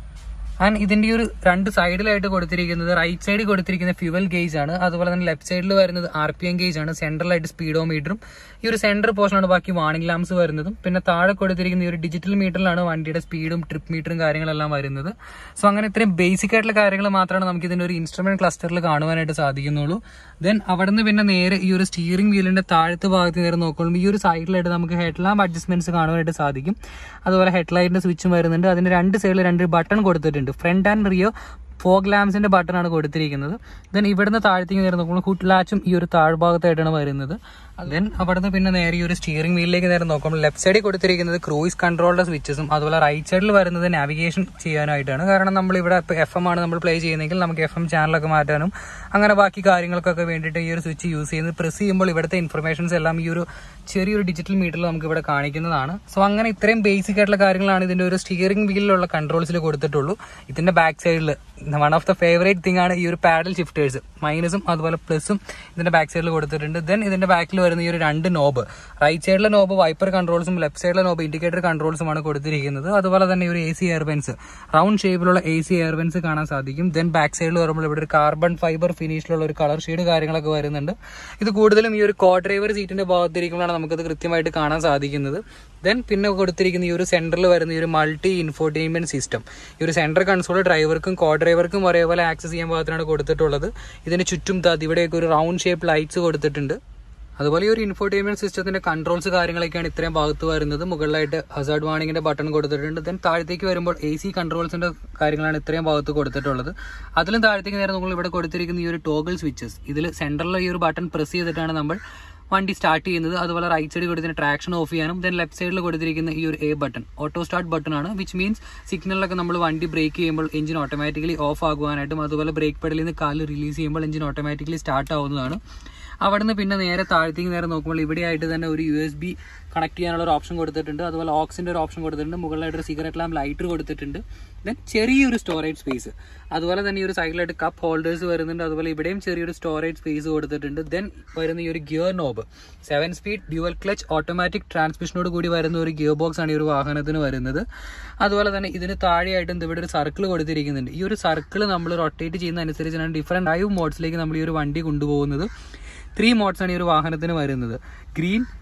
ആൻഡ് ഇതിന്റെ ഈ ഒരു രണ്ട് സൈഡിലായിട്ട് കൊടുത്തിരിക്കുന്നത് റൈറ്റ് സൈഡിൽ കൊടുത്തിരിക്കുന്ന ഫ്യൂവൽ ഗേജ് ആണ് അതുപോലെ തന്നെ ലെഫ്റ്റ് സൈഡിൽ വരുന്നത് ആർ പി എം ഗേജ് ആണ് സെൻട്രലായിട്ട് സ്പീഡോമീറ്ററും ഈ ഒരു സെന്റർ പോർഷനാണ് ബാക്കി വാണിംഗ് ലാംസ് വരുന്നതും പിന്നെ താഴെ കൊടുത്തിരിക്കുന്ന ഈ ഒരു ഡിജിറ്റൽ മീറ്ററിലാണ് വണ്ടിയുടെ സ്പീഡും ട്രിപ്പ് മീറ്ററും കാര്യങ്ങളെല്ലാം വരുന്നത് സോ അങ്ങനെ ഇത്രയും ബേസിക് ആയിട്ടുള്ള കാര്യങ്ങൾ മാത്രമാണ് നമുക്ക് ഇതിന്റെ ഒരു ഇൻസ്ട്രുമെന്റ് ക്ലസ്റ്ററിൽ കാണുവാനായിട്ട് സാധിക്കുന്നുള്ളൂ ദെൻ അവിടുന്ന് പിന്നെ നേരെ ഈ ഒരു സ്റ്റിയറിംഗ് വീലിന്റെ താഴത്തെ ഭാഗത്ത് നേരെ നോക്കുമ്പോൾ ഈ ഒരു സൈഡിലായിട്ട് നമുക്ക് ഹെഡ് ലാമ്പ് അഡ്ജസ്റ്റ്മെന്റ്സ് കാണുവാനായിട്ട് സാധിക്കും അതുപോലെ ഹെഡ് ലൈറ്റിന്റെ സ്വിച്ചും വരുന്നുണ്ട് അതിന്റെ രണ്ട് സൈഡിൽ രണ്ട് ബട്ടൺ കൊടുത്തിട്ടുണ്ട് ഫ്രണ്ട് ആൻഡ് റിയോ ഫോഗ് ലാംപ്സിന്റെ ബട്ടൺ ആണ് കൊടുത്തിരിക്കുന്നത് ദെൻ ഇവിടുന്ന് താഴത്തേക്ക് നേരെ നോക്കുമ്പോൾ ഹുഡ് ലാച്ചും ഈ ഒരു താഴ്ഭാഗത്തായിട്ടാണ് വരുന്നത് ദെൻ അവിടുന്ന് പിന്നെ നേരെ ഈ ഒരു സ്റ്റിയറിംഗ് വീലിലേക്ക് നേരെ നോക്കുമ്പോൾ ലെഫ്റ്റ് സൈഡിൽ കൊടുത്തിരിക്കുന്നത് ക്രൂയിസ് കൺട്രോളിന്റെ സ്വിച്ചസും അതുപോലെ റൈറ്റ് സൈഡിൽ വരുന്നത് നാവിഗേഷൻ ചെയ്യാനായിട്ടാണ് കാരണം നമ്മൾ ഇവിടെ ഇപ്പോൾ എഫ് എം ആണ് നമ്മൾ പ്ലേ ചെയ്യുന്നതെങ്കിൽ നമുക്ക് എഫ് എം ചാനലൊക്കെ മാറ്റാനും അങ്ങനെ ബാക്കി കാര്യങ്ങൾക്കൊക്കെ വേണ്ടിയിട്ട് ഈ ഒരു സ്വിച്ച് യൂസ് ചെയ്യുന്നത് പ്രസ് ചെയ്യുമ്പോൾ ഇവിടുത്തെ ഇൻഫർമേഷൻസ് എല്ലാം ഈ ഒരു ചെറിയൊരു ഡിജിറ്റൽ മീറ്ററിൽ നമുക്ക് ഇവിടെ കാണിക്കുന്നതാണ് സോ അങ്ങനെ ഇത്രയും ബേസിക് ആയിട്ടുള്ള കാര്യങ്ങളാണ് ഇതിന്റെ ഒരു സ്റ്റിയറിംഗ് വീലിലുള്ള കൺട്രോൾസിൽ കൊടുത്തിട്ടുള്ളൂ ഇതിന്റെ ബാക്ക് സൈഡിൽ one of the favourite thing ആണ് ഈ ഒരു പാഡൽ ഷിഫ്റ്റേഴ്സ് മൈനസും അതുപോലെ പ്ലസും ഇതിന്റെ ബാക്ക് സൈഡിൽ കൊടുത്തിട്ടുണ്ട് ദെൻ ഇതിന്റെ ബാക്കിൽ വരുന്ന ഈ ഒരു രണ്ട് നോബ് റൈറ്റ് സൈഡിലെ നോബ് വൈപ്പർ കൺട്രോൾസും ലെഫ്റ്റ് സൈഡിലെ നോബ് ഇൻഡിക്കേറ്റർ കൺട്രോൾസുമാണ് കൊടുത്തിരിക്കുന്നത് അതുപോലെ തന്നെ ഈ ഒരു എ സി എയർവെൻസ് റൗണ്ട് ഷേപ്പിലുള്ള എ സി എയർവെൻസ് കാണാൻ സാധിക്കും ദെൻ ബാക്ക് സൈഡിൽ വരുമ്പോൾ ഇവിടെ ഒരു കാർബൺ ഫൈബർ ഫിനിഷിലുള്ള ഒരു കളർ ഷെയ്ഡ് കാര്യങ്ങളൊക്കെ വരുന്നുണ്ട് ഇത് കൂടുതലും ഈ ഒരു കോ ഡ്രൈവർ സീറ്റിന്റെ ഭാഗത്തിരിക്കുമ്പോഴാണ് നമുക്കത് കൃത്യമായിട്ട് കാണാൻ സാധിക്കുന്നത് ദെൻ പിന്നെ കൊടുത്തിരിക്കുന്ന ഈ ഒരു സെന്ററിൽ വരുന്ന ഈ ഒരു മൾട്ടി ഇൻഫോർടൈൻമെന്റ് സിസ്റ്റം ഈ ഒരു സെന്റർ കൺസോൾ ഡ്രൈവർക്കും കോ ഡ്രൈവർക്കും ഒരേപോലെ ആക്സസ് ചെയ്യാൻ പാകത്തിനാണ് കൊടുത്തിട്ടുള്ളത് ഇതിന് ചുറ്റും ദാ ഇവിടെയൊക്കെ ഒരു റൗണ്ട് ഷേപ്പ് ലൈറ്റ്സ് കൊടുത്തിട്ടുണ്ട് അതുപോലെ ഈ ഒരു ഇൻഫോർടൈൻമെന്റ് സിസ്റ്റത്തിന്റെ കൺട്രോൾസ് കാര്യങ്ങളൊക്കെയാണ് ഇത്രയും ഭാഗത്ത് വരുന്നത് മുകളിലായിട്ട് ഹസാർഡ് വാണിങ്ങിന്റെ ബട്ടൺ കൊടുത്തിട്ടുണ്ട് ദെൻ താഴത്തേക്ക് വരുമ്പോൾ എ സി കൺട്രോൾസിന്റെ കാര്യങ്ങളാണ് ഇത്രയും ഭാഗത്ത് കൊടുത്തിട്ടുള്ളത് അതിലും താഴത്തേക്ക് നേരെ നമ്മൾ ഇവിടെ കൊടുത്തിരിക്കുന്ന ഈ ഒരു ടോഗിൾ സ്വിച്ചസ് ഇതിൽ സെന്ററിലെ ഈ ഒരു ബട്ടൺ പ്രസ് ചെയ്തിട്ടാണ് നമ്മൾ വണ്ടി സ്റ്റാർട്ട് ചെയ്യുന്നത് അതുപോലെ റൈറ്റ് സൈഡിൽ കൊടുത്തിരിക്കുന്ന ട്രാക്ഷൻ ഓഫ് ചെയ്യാനും ദെൻ ലെഫ്റ്റ് സൈഡിൽ കൊടുത്തിരിക്കുന്ന ഈ ഒരു A button auto start button ആണ് വിച്ച് മീൻസ് സിഗ്നലിലൊക്കെ നമ്മൾ വണ്ടി ബ്രേക്ക് ചെയ്യുമ്പോൾ എഞ്ചിൻ ഓട്ടോമാറ്റിക്കലി ഓഫ് ആകുവാനായിട്ടും അതുപോലെ ബ്രേക്ക് പെഡലിൽ നിന്ന് കാല് റിലീസ് ചെയ്യുമ്പോൾ എഞ്ചിൻ ഓട്ടോമാറ്റിക്കലി സ്റ്റാർട്ട് ആവുന്നതാണ് അവിടുന്ന് പിന്നെ നേരെ താഴത്തേക്ക് നേരെ നോക്കുമ്പോൾ ഇവിടെയായിട്ട് തന്നെ ഒരു യു എസ് ബി കണക്ട് ചെയ്യാനുള്ള ഒരു ഓപ്ഷൻ കൊടുത്തിട്ടുണ്ട് അതുപോലെ ഓക്സിന്റെ ഒരു ഓപ്ഷൻ കൊടുത്തിട്ടുണ്ട് മുകളിലായിട്ട് ഒരു സിഗരറ്റ് ലാമ്പ് ലൈറ്റർ കൊടുത്തിട്ടുണ്ട് ദെൻ ചെറിയൊരു സ്റ്റോറേജ് സ്പേസ് അതുപോലെ തന്നെ ഈ ഒരു സൈഡിലായിട്ട് കപ്പ് ഹോൾഡേഴ്സ് വരുന്നുണ്ട് അതുപോലെ ഇവിടെയും ചെറിയൊരു സ്റ്റോറേജ് സ്പേസ് കൊടുത്തിട്ടുണ്ട് ദെൻ വരുന്ന ഈ ഒരു gear knob seven speed dual clutch automatic ട്രാൻസ്മിഷനോട് കൂടി വരുന്ന ഒരു ഗിയർ ബോക്സ് ആണ് ഈ ഒരു വാഹനത്തിന് വരുന്നത് അതുപോലെ തന്നെ ഇതിന് താഴെയായിട്ടും ഇവിടെ ഒരു സർക്കിൾ കൊടുത്തിരിക്കുന്നുണ്ട് ഈ ഒരു സർക്കിൾ നമ്മൾ റൊട്ടേറ്റ് ചെയ്യുന്ന അനുസരിച്ചാണ് ഡിഫറെന്റ് ഡ്രൈവ് മോഡ്സിലേക്ക് നമ്മൾ ഈ ഒരു വണ്ടി കൊണ്ടുപോകുന്നത് ത്രീ മോഡ്സ് ആണ് ഈ ഒരു വാഹനത്തിന് വരുന്നത് ഗ്രീൻ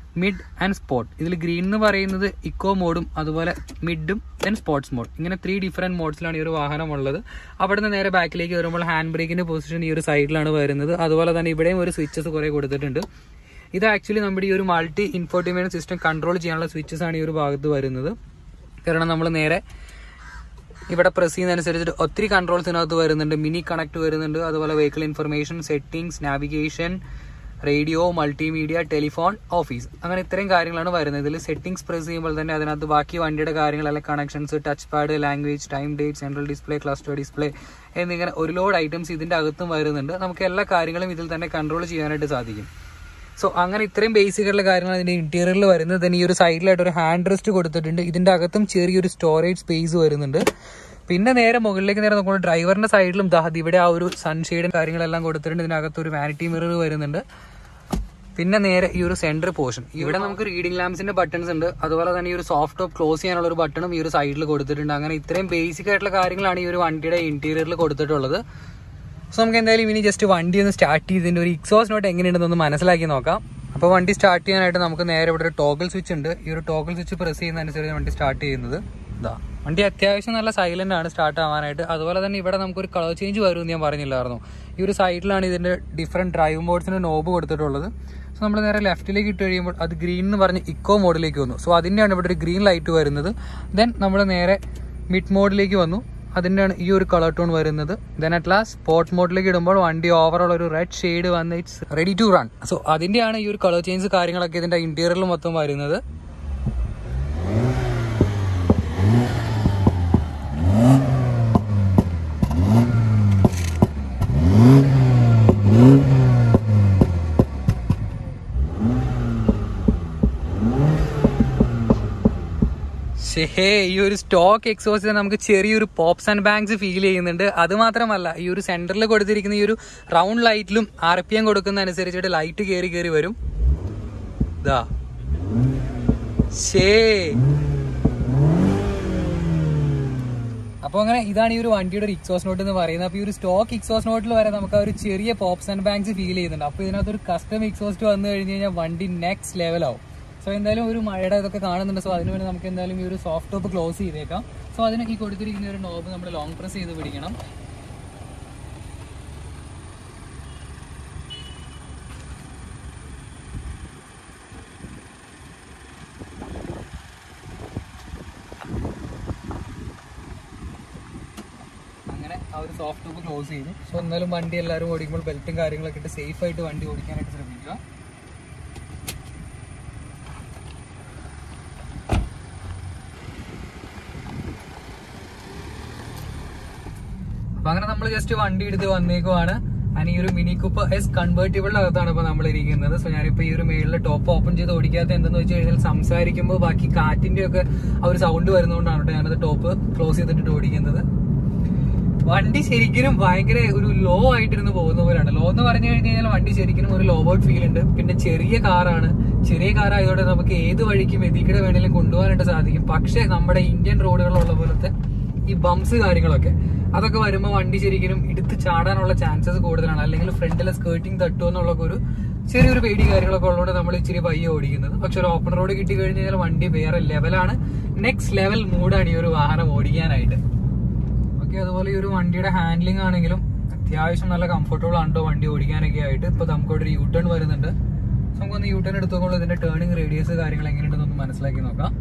മിഡ് ആൻഡ് സ്പോർട്ട് ഇതിൽ ഗ്രീൻ എന്ന് പറയുന്നത് ഇക്കോ മോഡും അതുപോലെ മിഡും ദെൻ സ്പോർട്സ് മോഡ് ഇങ്ങനെ ത്രീ ഡിഫറെന്റ് മോഡ്സിലാണ് ഈ ഒരു വാഹനം ഉള്ളത് അവിടെ നിന്ന് നേരെ ബാക്കിലേക്ക് വരുമ്പോൾ ഹാൻഡ് ബ്രേക്കിന്റെ പൊസിഷൻ ഈ ഒരു സൈഡിലാണ് വരുന്നത് അതുപോലെ തന്നെ ഇവിടെയും ഒരു സ്വിച്ചസ് കുറെ കൊടുത്തിട്ടുണ്ട് ഇത് ആക്ച്വലി നമ്മുടെ ഈ ഒരു മൾട്ടി ഇൻഫോർട്ടിമെന്റ് സിസ്റ്റം കൺട്രോൾ ചെയ്യാനുള്ള സ്വിച്ചസ് ആണ് ഈ ഒരു ഭാഗത്ത് വരുന്നത് കാരണം നമ്മൾ നേരെ ഇവിടെ പ്രസ് ചെയ്യുന്നതനുസരിച്ചിട്ട് ഒത്തിരി കൺട്രോൾസ് ഇതിനകത്ത് വരുന്നുണ്ട് മിനി കണക്ട് വരുന്നുണ്ട് അതുപോലെ vehicle information settings navigation radio multimedia telephone office അങ്ങനെ ഇത്രയും കാര്യങ്ങളാണ് വരുന്നത് ഇതിൽ സെറ്റിംഗ്സ് പ്രസ് ചെയ്യുമ്പോൾ തന്നെ അതിനകത്ത് ബാക്കി വണ്ടിയുടെ കാര്യങ്ങളെല്ലാം connections touch pad language time date central display cluster display എന്നിങ്ങനെ ഒരു ലോഡ് ഐറ്റംസ് ഇതിന്റെ അകത്തും വരുന്നുണ്ട് നമുക്ക് എല്ലാ കാര്യങ്ങളും ഇതിൽ തന്നെ കൺട്രോൾ ചെയ്യാനായിട്ട് സാധിക്കും സോ അങ്ങനെ ഇത്രയും ബേസിക് ആയിട്ടുള്ള കാര്യങ്ങൾ അതിന്റെ ഇന്റീരിയറിൽ വരുന്നത് തന്നെ ഈ ഒരു സൈഡിലായിട്ട് ഒരു ഹാൻഡ് റെസ്റ്റ് കൊടുത്തിട്ടുണ്ട് ഇതിന്റെ അകത്തും ചെറിയൊരു സ്റ്റോറേജ് സ്പേസ് വരുന്നുണ്ട് പിന്നെ നേരെ മുകളിലേക്ക് നേരെ നോക്കുമ്പോൾ ഡ്രൈവറിന്റെ സൈഡിലും ദാ ഇവിടെ ആ ഒരു സൺഷെയ്ഡും കാര്യങ്ങളെല്ലാം കൊടുത്തിട്ടുണ്ട് ഇതിനകത്ത് ഒരു വാനിറ്റി മിറർ വരുന്നുണ്ട് പിന്നെ നേരെ ഈ ഒരു സെന്റർ പോർഷൻ ഇവിടെ നമുക്ക് റീഡിംഗ് ലാംപ്സിന്റെ ബട്ടൺസ് ഉണ്ട് അതുപോലെ തന്നെ ഈ ഒരു സോഫ്റ്റ് ടോപ്പ് ക്ലോസ് ചെയ്യാനുള്ള ഒരു ബട്ടണും ഈ ഒരു സൈഡിൽ കൊടുത്തിട്ടുണ്ട് അങ്ങനെ ഇത്രയും ബേസിക് ആയിട്ടുള്ള കാര്യങ്ങളാണ് ഈ ഒരു വണ്ടിയുടെ ഇന്റീരിയറിൽ കൊടുത്തിട്ടുള്ളത് സോ നമുക്ക് എന്തായാലും ഇനി ജസ്റ്റ് വണ്ടി ഒന്ന് സ്റ്റാർട്ട് ചെയ്തതിന്റെ ഒരു ഇക്സോസ് നോട്ട് എങ്ങനെയുണ്ടെന്ന് മനസ്സിലാക്കി നോക്കാം അപ്പോൾ വണ്ടി സ്റ്റാർട്ട് ചെയ്യാനായിട്ട് നമുക്ക് നേരെ ഇവിടെ ഒരു ടോഗിൾ സ്വിച്ച് ഉണ്ട് ഈ ഒരു ടോഗിൾ സ്വിച്ച് പ്രസ് ചെയ്യുന്നതനുസരിച്ച് വണ്ടി സ്റ്റാർട്ട് ചെയ്യുന്നത് ഇതാ വണ്ടി അത്യാവശ്യം നല്ല സൈലന്റ് ആണ് സ്റ്റാർട്ട് ആവാനായിട്ട് അതുപോലെ തന്നെ ഇവിടെ നമുക്കൊരു കളർ ചേഞ്ച് വരുമെന്ന് ഞാൻ പറഞ്ഞില്ലായിരുന്നു ഈ ഒരു സൈഡിലാണ് ഇതിന്റെ ഡിഫറെന്റ് ഡ്രൈവ് മോഡ്സിന് നോബ് കൊടുത്തിട്ടുള്ളത് സോ നമ്മൾ നേരെ ലെഫ്റ്റിലേക്ക് ഇട്ട് കഴിയുമ്പോൾ അത് ഗ്രീൻ എന്ന് പറഞ്ഞ് ഇക്കോ മോഡിലേക്ക് വന്നു സോ അതിൻ്റെയാണ് ഇവിടെ ഒരു ഗ്രീൻ ലൈറ്റ് വരുന്നത് ദെൻ നമ്മൾ നേരെ മിഡ് മോഡിലേക്ക് വന്നു അതിൻ്റെയാണ് ഈ ഒരു കളർ ടോൺ വരുന്നത് ദെൻ അറ്റ് ലാസ്റ്റ് സ്പോർട്സ് മോഡിലേക്ക് ഇടുമ്പോൾ വണ്ടി ഓവറോൾ ഒരു റെഡ് ഷെയ്ഡ് വന്ന് it's ready to run so അതിൻ്റെയാണ് ഈ ഒരു കളർ ചേഞ്ച് കാര്യങ്ങളൊക്കെ ഇതിന്റെ ഇന്റീരിയറിൽ മൊത്തം വരുന്നത് ശേ ഈ ഒരു സ്റ്റോക്ക് എക്സോസ്റ്റ് നമുക്ക് ചെറിയൊരു പോപ്സ് ആൻഡ് ബാങ്ക്സ് ഫീൽ ചെയ്യുന്നുണ്ട് അത് മാത്രമല്ല ഈ ഒരു സെന്ററിൽ കൊടുത്തിരിക്കുന്ന ഈ ഒരു റൗണ്ട് ലൈറ്റിലും ആർ പി എം കൊടുക്കുന്ന അനുസരിച്ചിട്ട് ലൈറ്റ് കയറി കയറി വരും ഇതാ ശേ അപ്പോൾ അങ്ങനെ ഇതാണ് ഈ ഒരു വണ്ടിയുടെ ഒരു ഇക്സോസ് നോട്ട് എന്ന് പറയുന്നത് അപ്പോൾ ഈ ഒരു സ്റ്റോക്ക് ഇക്സോസ് നോട്ടിൽ വരെ നമുക്ക് ആ ഒരു ചെറിയ പോപ്സ് ആൻഡ് ബാങ്ക്സ് ഫീൽ ചെയ്യുന്നുണ്ട് അപ്പോൾ ഇതിനകത്ത് ഒരു കസ്റ്റം ഇക്സോസ്റ്റ് വന്നു കഴിഞ്ഞ് കഴിഞ്ഞാൽ വണ്ടി നെക്സ്റ്റ് ലെവലാവും സോ എന്തായാലും ഒരു മഴയുടെ ഇതൊക്കെ കാണുന്നുണ്ട് സോ അതിന് വേണ്ടി നമുക്ക് എന്തായാലും ഈ ഒരു സോഫ്റ്റ് ടോപ്പ് ക്ലോസ് ചെയ്തേക്കാം സോ അതിന് ഈ കൊടുത്തിരിക്കുന്ന ഒരു നോബ് നമ്മൾ ലോങ് പ്രസ് ചെയ്ത് പിടിക്കണം അങ്ങനെ ആ ഒരു സോഫ്റ്റ് ടോപ്പ് ക്ലോസ് ചെയ്തു സോ എന്നാലും വണ്ടി എല്ലാവരും ഓടിക്കുമ്പോൾ ബെൽറ്റും കാര്യങ്ങളൊക്കെ ഇട്ട് സേഫ് ആയിട്ട് വണ്ടി ഓടിക്കാനായിട്ട് ശ്രമിക്കുക അപ്പൊ അങ്ങനെ നമ്മൾ ജസ്റ്റ് വണ്ടി എടുത്ത് വന്നേക്കുവാണ് ആൻഡ് ഈ ഒരു മിനി കൂപ്പർ എസ് കൺവേർട്ടിബിളിന്റെ അകത്താണ് ഇപ്പൊ നമ്മൾ ഇരിക്കുന്നത് സോ ഞാനിപ്പോ ഈ ഒരു മേളിൽ ടോപ്പ് ഓപ്പൺ ചെയ്ത് ഓടിക്കാത്ത എന്തെന്ന് വെച്ച് കഴിഞ്ഞാൽ സംസാരിക്കുമ്പോൾ ബാക്കി കാറ്റിന്റെ ഒക്കെ ആ ഒരു സൗണ്ട് വരുന്നതുകൊണ്ടാണ് കേട്ടോ ഞാനത് ടോപ്പ് ക്ലോസ് ചെയ്തിട്ട് ഓടിക്കുന്നത് വണ്ടി ശരിക്കും ഭയങ്കര ഒരു ലോ ആയിട്ടിരുന്ന് പോകുന്ന പോലെയാണ് ലോ എന്ന് പറഞ്ഞു കഴിഞ്ഞാൽ വണ്ടി ശരിക്കും ഒരു ലോ ഔട്ട് ഫീൽ ഉണ്ട് പിന്നെ ചെറിയ കാറാണ് ചെറിയ കാർ ആയതുകൊണ്ട് നമുക്ക് ഏത് വഴിക്കും എതിക്കടെ വേണേലും കൊണ്ടുപോകാനായിട്ട് സാധിക്കും പക്ഷേ നമ്മുടെ ഇന്ത്യൻ റോഡുകളിലുള്ള പോലത്തെ ഈ ബംസ് കാര്യങ്ങളൊക്കെ അതൊക്കെ വരുമ്പോൾ വണ്ടി ശരിക്കും എടുത്ത് ചാടാനുള്ള ചാൻസസ് കൂടുതലാണ് അല്ലെങ്കിൽ ഫ്രണ്ടിലെ സ്കേർട്ടിങ് തട്ടുമോ എന്നുള്ള ഒരു ചെറിയൊരു പേടി കാര്യങ്ങളൊക്കെ ഉള്ളതുകൊണ്ട് നമ്മൾ ഇച്ചിരി പയ്യെ ഓടിക്കുന്നത് പക്ഷെ ഒരു ഓപ്പൺ റോഡ് കിട്ടി കഴിഞ്ഞാൽ വണ്ടി വേറെ ലെവലാണ് നെക്സ്റ്റ് ലെവൽ മൂഡാണ് ഈ ഒരു വാഹനം ഓടിക്കാനായിട്ട് ഓക്കെ അതുപോലെ ഈ ഒരു വണ്ടിയുടെ ഹാൻഡ്ലിംഗ് ആണെങ്കിലും അത്യാവശ്യം നല്ല കംഫർട്ടബിൾ ആണ് വണ്ടി ഓടിക്കാനൊക്കെ ആയിട്ട് ഇപ്പൊ നമുക്ക് ഒരു യൂ ടേൺ വരുന്നുണ്ട് സോ നമുക്കൊന്ന് യൂ ടേൺ എടുത്തുകൊണ്ട് ഇതിന്റെ ടേണിംഗ് റേഡിയസ് കാര്യങ്ങൾ എങ്ങനെയുണ്ടെന്ന് ഒന്ന് മനസ്സിലാക്കി നോക്കാം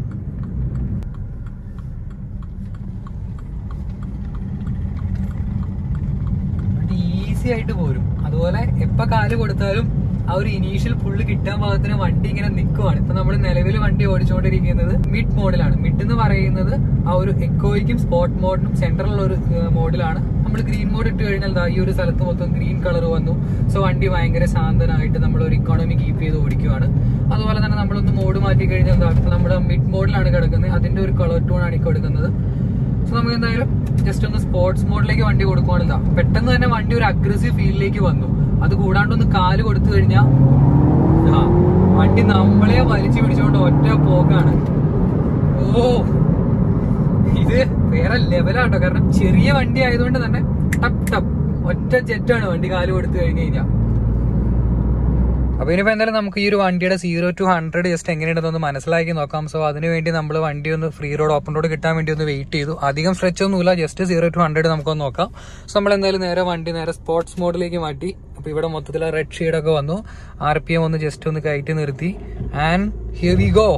ഈസി ആയിട്ട് പോരും അതുപോലെ എപ്പോ കാല് കൊടുത്താലും ആ ഒരു ഇനീഷ്യൽ ഫുള്ള് കിട്ടാൻ പാകത്തിന് വണ്ടി ഇങ്ങനെ നിൽക്കുവാണ് ഇപ്പൊ നമ്മൾ നിലവിൽ വണ്ടി ഓടിച്ചുകൊണ്ടിരിക്കുന്നത് മിഡ് മോഡിലാണ് മിഡ് എന്ന് പറയുന്നത് ആ ഒരു എക്കോയ്ക്കും സ്പോട്ട് മോഡിനും സെൻട്രലുള്ള ഒരു മോഡിലാണ് നമ്മൾ ഗ്രീൻ മോഡ് ഇട്ട് കഴിഞ്ഞാൽ ദാ ഈ ഒരു സ്ഥലത്ത് മൊത്തം ഗ്രീൻ കളർ വന്നു സോ വണ്ടി ഭയങ്കര ശാന്തനായിട്ട് നമ്മൾ ഒരു ഇക്കോണമി കീപ്പ് ചെയ്ത് ഓടിക്കുവാണ് അതുപോലെ തന്നെ നമ്മളൊന്ന് മോഡ് മാറ്റി കഴിഞ്ഞാൽ ദാ ഇപ്പൊ നമ്മുടെ മിഡ് മോഡിലാണ് കിടക്കുന്നത് അതിന്റെ ഒരു കളർ ടോൺ ആണ് ഈ കൊടുക്കുന്നത് സോ നമുക്ക് എന്തായാലും ജസ്റ്റ് ഒന്ന് സ്പോർട്സ് മോഡിലേക്ക് വണ്ടി കൊടുക്കുവാണില്ല പെട്ടെന്ന് തന്നെ വണ്ടി ഒരു അഗ്രസീവ് ഫീലിലേക്ക് വന്നു അത് കൂടാണ്ട് ഒന്ന് കാല് കൊടുത്തു കഴിഞ്ഞാൽ ആ വണ്ടി നമ്മളെ വലിച്ചു പിടിച്ചുകൊണ്ട് ഒറ്റ പോക്കാണ് ഓ ഇത് വേറെ ലെവലാട്ടോ കാരണം ചെറിയ വണ്ടി ആയതുകൊണ്ട് തന്നെ ടപ്പ് ടപ്പ് ഒറ്റ ജെറ്റാണ് വണ്ടി കാല് കൊടുത്തു കഴിഞ്ഞു കഴിഞ്ഞാൽ അപ്പോൾ ഇനിയിപ്പോൾ എന്തായാലും നമുക്ക് ഈ ഒരു വണ്ടിയുടെ സീറോ ടു ഹൺഡ്രഡ് ജസ്റ്റ് എങ്ങനെയുണ്ടെന്ന് മനസ്സിലാക്കി നോക്കാം സോ അതിനുവേണ്ടി നമ്മൾ വണ്ടി ഒന്ന് ഫ്രീ റോഡ് ഓപ്പൺ റോഡ് കിട്ടാൻ വേണ്ടി ഒന്ന് വെയിറ്റ് ചെയ്തു അധികം സ്ട്രെച്ച് ഒന്നുമില്ല ജസ്റ്റ് സീറോ ടു ഹൺഡ്രഡ് നമുക്കൊന്ന് നോക്കാം സോ നമ്മൾ എന്തായാലും നേരെ വണ്ടി നേരെ സ്പോർട്സ് മോഡിലേക്ക് മാറ്റി അപ്പോൾ ഇവിടെ മൊത്തത്തിൽ റെഡ് ഷെയ്ഡൊക്കെ വന്നു ആർ പി എം ഒന്ന് ജസ്റ്റ് ഒന്ന് കയറ്റി നിർത്തി and here we go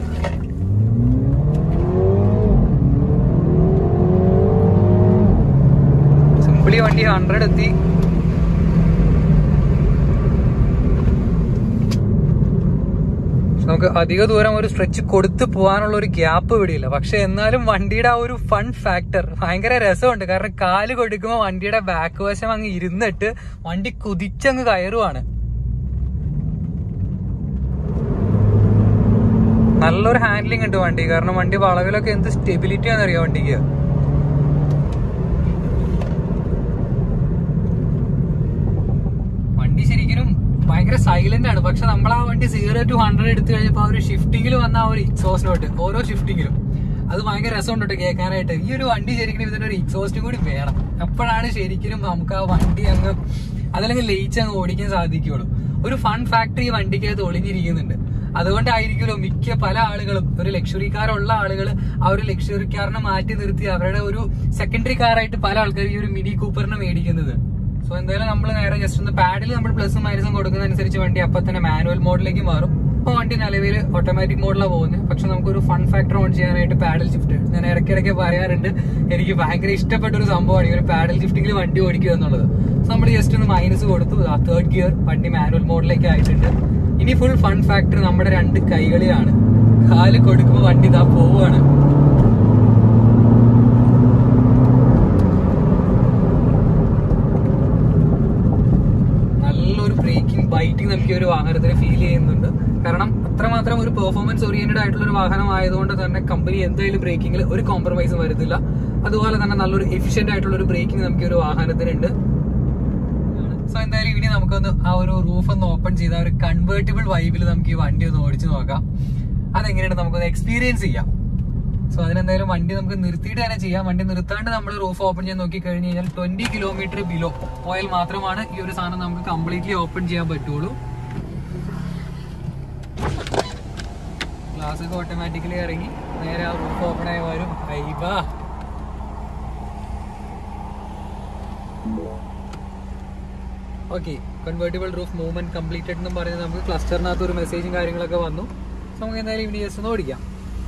simply വണ്ടി ഹൺഡ്രഡ് എത്തി നമുക്ക് അധിക ദൂരം ഒരു സ്ട്രെച്ച് കൊടുത്ത് പോകാനുള്ള ഒരു ഗ്യാപ്പ് ഇവിടെയില്ല പക്ഷെ എന്നാലും വണ്ടിയുടെ ആ ഒരു ഫൺ ഫാക്ടർ ഭയങ്കര രസമുണ്ട് കാരണം കാല് കൊടുക്കുമ്പോൾ വണ്ടിയുടെ ബാക്ക് വശം അങ്ങ് ഇരുന്നിട്ട് വണ്ടി കുതിച്ചങ്ങ് കയറുവാണ് നല്ലൊരു ഹാൻഡ്ലിംഗ് ഉണ്ട് വണ്ടി കാരണം വണ്ടി വളവിലൊക്കെ എന്ത് സ്റ്റെബിലിറ്റി ആണെന്നറിയാം വണ്ടിക്ക് വണ്ടി ശരിക്കും ഭയങ്കര സൈലന്റ് ആണ് പക്ഷെ നമ്മൾ ആ വണ്ടി സീറോ ടു ഹൺഡ്രഡ് എടുത്തു കഴിഞ്ഞപ്പോൾ ആ ഒരു ഷിഫ്റ്റിംഗിൽ വന്ന ആ ഒരു എക്സോസ്റ്റ് നോട്ട് ഓരോ ഷിഫ്റ്റിങ്ങിലും അത് ഭയങ്കര രസമുണ്ട് കേൾക്കാനായിട്ട് ഈ ഒരു വണ്ടി ശരിക്കും ഇതിന്റെ ഒരു എക്സോസ്റ്റും കൂടി വേണം അപ്പോഴാണ് ശരിക്കും നമുക്ക് ആ വണ്ടി അങ്ങ് അതല്ലെങ്കിൽ ലയിച്ച് അങ്ങ് ഓടിക്കാൻ സാധിക്കുള്ളൂ ഒരു ഫൺ ഫാക്ടറി ഈ വണ്ടിക്കകത്ത് ഒളിഞ്ഞിരിക്കുന്നുണ്ട് അതുകൊണ്ടായിരിക്കുമല്ലോ മിക്ക പല ആളുകളും ഒരു ലക്ഷറി കാറുള്ള ആളുകൾ ആ ഒരു ലക്ഷറി കാറിനെ മാറ്റി നിർത്തി അവരുടെ ഒരു സെക്കൻഡറി കാറായിട്ട് പല ആൾക്കാരും ഈ ഒരു മിനി കൂപ്പറിനെ മേടിക്കുന്നത് സോ എന്തായാലും നമ്മൾ നേരെ ജസ്റ്റ് ഒന്ന് പാഡിൽ നമ്മൾ പ്ലസും മൈനസും കൊടുക്കുന്നതനുസരിച്ച് വണ്ടി അപ്പൊ തന്നെ മാനുവൽ മോഡിലേക്ക് മാറും ഇപ്പൊ വണ്ടി നിലവിൽ ഓട്ടോമാറ്റിക് മോഡിലാണ് പോകുന്നത് പക്ഷെ നമുക്കൊരു ഫൺ ഫാക്ടർ ഓൺ ചെയ്യാനായിട്ട് പാഡൽ ഷിഫ്റ്റ് ഞാൻ ഇടയ്ക്കിടയ്ക്ക് പറയാറുണ്ട് എനിക്ക് ഭയങ്കര ഇഷ്ടപ്പെട്ട ഒരു സംഭവമാണ് ഈ ഒരു പാഡൽ ഷിഫ്റ്റിംഗിൽ വണ്ടി ഓടിക്കുക എന്നുള്ളത് സോ നമ്മൾ ജസ്റ്റ് ഒന്ന് മൈനസ് കൊടുത്തു ആ തേർഡ് ഗിയർ വണ്ടി മാനുവൽ മോഡിലേക്ക് ആയിട്ടുണ്ട് ഇനി ഫുൾ ഫൺ ഫാക്ടർ നമ്മുടെ രണ്ട് കൈകളിലാണ് കാല് കൊടുക്കുമ്പോൾ വണ്ടി ഇതാ പോവുകയാണ് നല്ലൊരു ബ്രേക്കിംഗ് ബൈറ്റിംഗ് നമുക്ക് ഈ ഒരു വാഹനത്തിന് ഫീൽ ചെയ്യുന്നുണ്ട് കാരണം അത്രമാത്രം ഒരു പെർഫോമൻസ് ഓറിയന്റഡ് ആയിട്ടുള്ള ഒരു വാഹനം ആയതുകൊണ്ട് തന്നെ കമ്പനി എന്തായാലും ബ്രേക്കിംഗിൽ ഒരു കോംപ്രമൈസും വരുന്നില്ല അതുപോലെ തന്നെ നല്ലൊരു എഫിഷ്യന്റ് ആയിട്ടുള്ള ഒരു ബ്രേക്കിംഗ് നമുക്ക് ഈ ഒരു വാഹനത്തിനുണ്ട് സോ എന്തായാലും ഇനി നമുക്കൊന്ന് ആ ഒരു റൂഫ് ഒന്ന് ഓപ്പൺ ചെയ്ത ഒരു കൺവേർട്ടിബിൾ വൈബിൽ നമുക്ക് ഈ വണ്ടി ഒന്ന് ഓടിച്ചു നോക്കാം അതെങ്ങനെയാണ് നമുക്കൊന്ന് എക്സ്പീരിയൻസ് ചെയ്യാം സോ അതിനെന്തായാലും വണ്ടി നമുക്ക് നിർത്തിയിട്ട് തന്നെ ചെയ്യാം വണ്ടി നിർത്താണ്ട് നമ്മൾ റൂഫ് ഓപ്പൺ ചെയ്യാൻ നോക്കി കഴിഞ്ഞ് കഴിഞ്ഞാൽ ട്വന്റി കിലോമീറ്റർ ബിലോ പോയാൽ മാത്രമാണ് ഈ ഒരു സാധനം നമുക്ക് കംപ്ലീറ്റ്ലി ഓപ്പൺ ചെയ്യാൻ പറ്റുള്ളൂ ഗ്ലാസ് ഒക്കെ ഓട്ടോമാറ്റിക്കലി ഇറങ്ങി നേരെ ആ റൂഫ് ഓപ്പൺ ആയി വരും ഹൈബാ okay convertible roof movement completed എന്നും പറഞ്ഞ് നമുക്ക് ക്ലസ്റ്ററിനകത്ത് ഒരു മെസ്സേജും കാര്യങ്ങളൊക്കെ വന്നു സോ നമുക്ക് എന്തായാലും ഇവിടെ ജസ്റ്റ് ഒന്ന് ഓടിക്കാം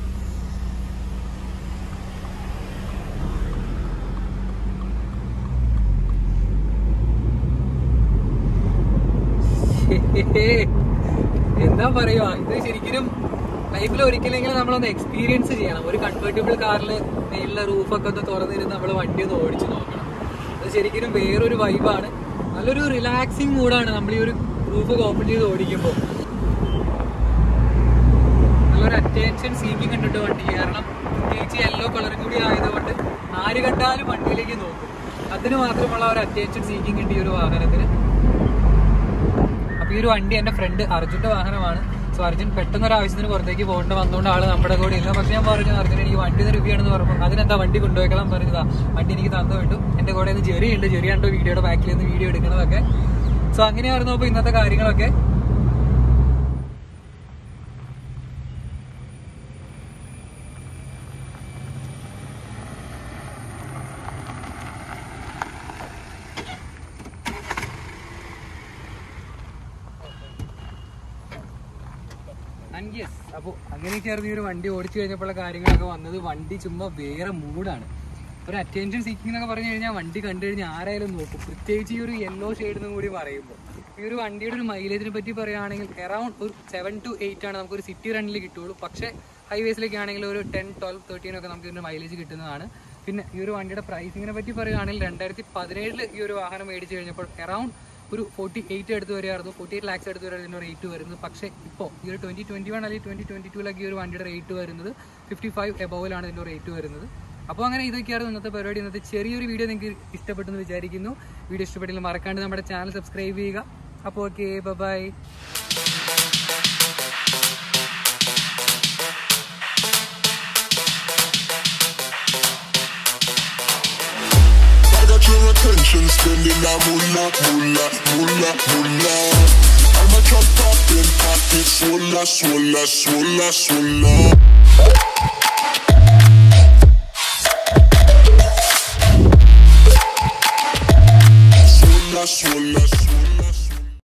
എന്താ പറയുക ഇത് ശരിക്കും ലൈഫിൽ ഒരിക്കലെങ്കിലും നമ്മളൊന്ന് എക്സ്പീരിയൻസ് ചെയ്യണം ഒരു കൺവേർട്ടിബിൾ കാറിൽ മേളിലെ റൂഫൊക്കെ ഒന്ന് തുറന്നിരുന്ന് നമ്മൾ വണ്ടി ഒന്ന് ഓടിച്ചു നോക്കണം അത് ശരിക്കും വേറൊരു വൈബാണ് നല്ലൊരു റിലാക്സിങ് മൂഡാണ് നമ്മൾ ഈ ഒരു റൂഫ് ഓപ്പൺ ചെയ്ത് ഓടിക്കുമ്പോൾ നല്ലൊരു അറ്റൻഷൻ സീക്കിംഗ് കണ്ടിട്ട് വണ്ടി കാരണം പ്രത്യേകിച്ച് യെല്ലോ കളറും കൂടി ആയതുകൊണ്ട് ആര് കണ്ടാലും വണ്ടിയിലേക്ക് നോക്കും അതിന് മാത്രമുള്ള ഒരു അറ്റൻഷൻ സീക്കിംഗ് ഉണ്ട് ഈ ഒരു വാഹനത്തിന് അപ്പൊ ഈ ഒരു വണ്ടി എന്റെ ഫ്രണ്ട് അർജുന്റെ വാഹനമാണ് സോ അർജുൻ പെട്ടെന്ന് ഒരു ആവശ്യത്തിന് പുറത്തേക്ക് പോകേണ്ട വന്നുകൊണ്ട് ആള് നമ്മുടെ കൂടെ ഇല്ല പക്ഷെ ഞാൻ പറഞ്ഞു അർജുൻ എനിക്ക് വണ്ടി റിവ്യൂ ആണെന്ന് പറഞ്ഞു അതിനെന്താ വണ്ടി കൊണ്ടുപോയിക്കണം പറഞ്ഞതാ വണ്ടി എനിക്ക് തന്നു വിട്ടു എന്റെ കൂടെ ഒന്ന് ചെറിയ ഉണ്ട് ചെറിയാണ്ടോ വീഡിയോയുടെ ബാക്കിൽ നിന്ന് വീഡിയോ എടുക്കണതൊക്കെ സോ അങ്ങനെയായിരുന്നു അപ്പൊ ഇന്നത്തെ കാര്യങ്ങളൊക്കെ ആൻഡ് യെസ് അപ്പോൾ അങ്ങനെ ചേർന്ന് ഈ ഒരു വണ്ടി ഓടിച്ചു കഴിഞ്ഞപ്പോഴുള്ള കാര്യങ്ങളൊക്കെ വന്നത് വണ്ടി ചുമ്മാ വേറെ മൂഡാണ് ഒരു അറ്റൻഷൻ സീക്കിംഗ് എന്നൊക്കെ പറഞ്ഞു കഴിഞ്ഞാൽ വണ്ടി കണ്ടു കഴിഞ്ഞാൽ ആരായാലും നോക്കും പ്രത്യേകിച്ച് ഈ ഒരു യെല്ലോ ഷെയ്ഡ് എന്നും കൂടി പറയുമ്പോൾ ഈ ഒരു വണ്ടിയുടെ ഒരു മൈലേജിനെ പറ്റി പറയുകയാണെങ്കിൽ അറൌണ്ട് ഒരു സെവൻ ടു എയ്റ്റ് ആണ് നമുക്കൊരു സിറ്റി റണ്ണിൽ കിട്ടുള്ളൂ പക്ഷേ ഹൈവേസിലേക്ക് ആണെങ്കിൽ ഒരു ടെൻ ട്വൽവ് തേർട്ടീൻ ഒക്കെ നമുക്ക് ഇതിന്റെ മൈലേജ് കിട്ടുന്നതാണ് പിന്നെ ഈ ഒരു വണ്ടിയുടെ പ്രൈസിങ്ങിനെ പറ്റി പറയുകയാണെങ്കിൽ രണ്ടായിരത്തി പതിനേഴിൽ ഈ ഒരു വാഹനം മേടിച്ച് കഴിഞ്ഞപ്പോൾ അറൌണ്ട് ഒരു ഫോർട്ടി എയ്റ്റ് എടുത്ത് വരികയായിരുന്നു ഫോർട്ടി എയ്റ്റ് ലാക്സ് എടുത്ത് വരെ ഇതിൻ്റെ റേറ്റ് വരുന്നത് പക്ഷേ ഇപ്പോൾ ഈ ഒരു ട്വൻറ്റി ട്വൻറ്റി വൺ അല്ലെങ്കിൽ ട്വൻറ്റി ട്വൻറ്റി ടൂലൊക്കെ ഈ ഒരു വണ്ടിയുടെ റേറ്റ് വരുന്നത് ഫിഫ്റ്റി ഫൈവ് എബോവിലാണ് ഇതിൻ്റെ റേറ്റ് വരുന്നത് അപ്പോൾ അങ്ങനെ ഇതൊക്കെയായിരുന്നു ഇന്നത്തെ പരിപാടി ഇന്നത്തെ ചെറിയൊരു വീഡിയോ നിങ്ങൾക്ക് ഇഷ്ടപ്പെട്ടെന്ന് വിചാരിക്കുന്നു വീഡിയോ ഇഷ്ടപ്പെട്ടില്ല മറക്കാണ്ട് നമ്മുടെ ചാനൽ സബ്സ്ക്രൈബ് ചെയ്യുക അപ്പോൾ okay bye I got your attention, spending that moolah, moolah, moolah, moolah. I'm a chop top swolla, swolla, swolla, swolla. Swolla, swolla, swolla.